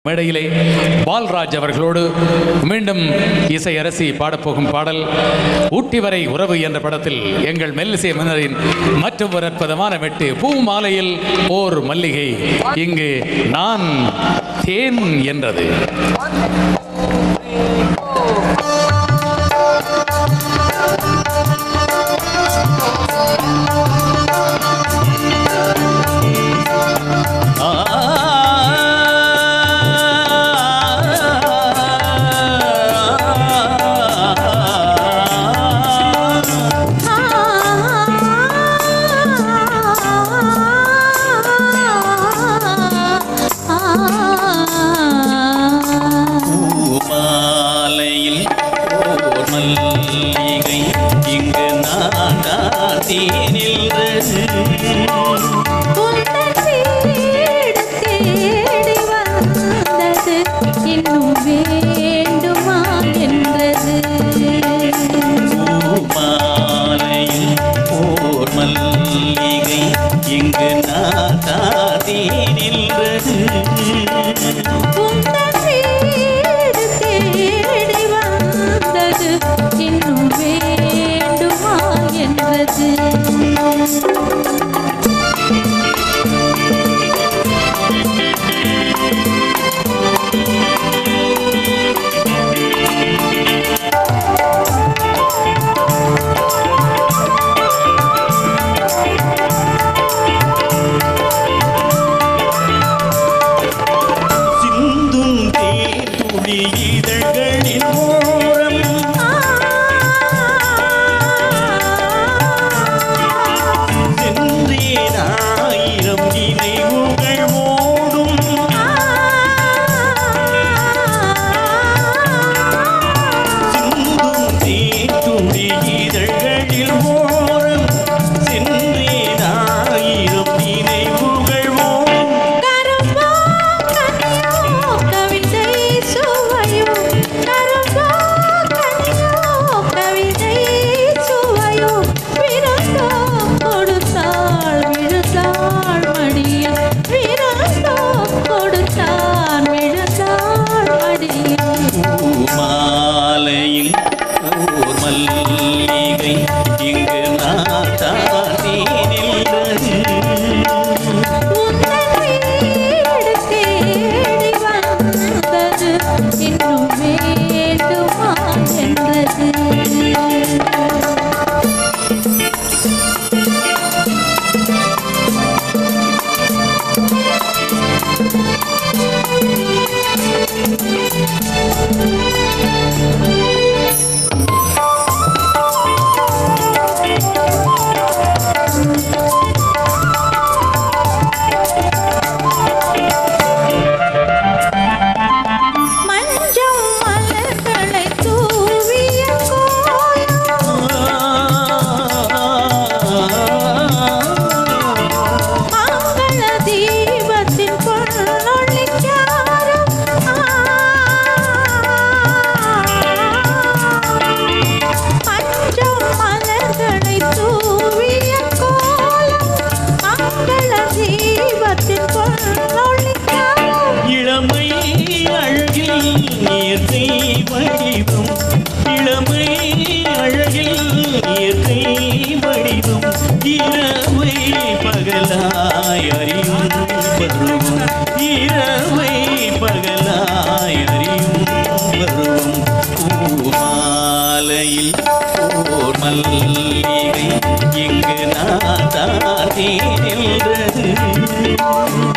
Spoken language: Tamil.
மேடையிலே பால்ராஜ் அவர்களோடு மீண்டும் இசையரசி பாடப்போகும் பாடல் ஊட்டி வரை உறவு என்ற படத்தில் எங்கள் மெல்லிசை மன்னரின் மற்றும் ஒரு அற்புதமான வெட்டு பூ மாலையில் ஓர் மல்லிகை இங்கு நான் தேன் என்றது பூமாலையில் ஓர் மல்லிகை இங்கு நான் காட்டி நின்றது உந்தன் வீடு தேடி வந்தது இன்னும் வேண்டுமா என்றது பூமாலையில் ஓர் மல்லிகை இங்கு நான் காட்டி நின்றது உந்தன் வீடு தேடி வந்தது இன்னும் வேண்டுமா என்றது சிந்தும் தேதுளி இதழ்களின் ஓரம் சென்றேன் ஆயிரம் நினைவுகள் ஓடும் சிந்தும் தேதுளி இதழ்களில் ஓரம் சென்றேன் ஆயிரம் நினைவுகள் ஓடும் கரும்போ கனியோ கவிதை சுவையோ கரும்போ கனியோ கவிதை சுவையோ விருந்தோ கொடுத்தாள் விழுந்தாள் மடியில் விருந்தோ கொடுத்தாள் விழுந்தாள் மடியில் பூமாலையில் ஓர் மல்லிகை இங்கு நான் தாண்டி நின்றது உந்தன் வீடு தேடி வந்தது இன்னும் வேண்டுமா என்றது மஞ்சள் மலர்களை தூவிய கோலம் மங்கள தீபத்தின் பொன்னொழிக்காரம் மஞ்சள் மலர்களை தூவிய கோலம் மங்கள தீபத்தின் பொன்னொழிக்காரம் இளமை அழகில் இயற்கை வடிவம் இளமை அழகில் இயற்கை வடிவம் இரவை பகலாய் அறியும் பருவம் இரவை பகலாய் அறியும் பருவம் பூமாலையில் ஓர் மல்லிகை இங்கு நான் தாண்டி நின்றது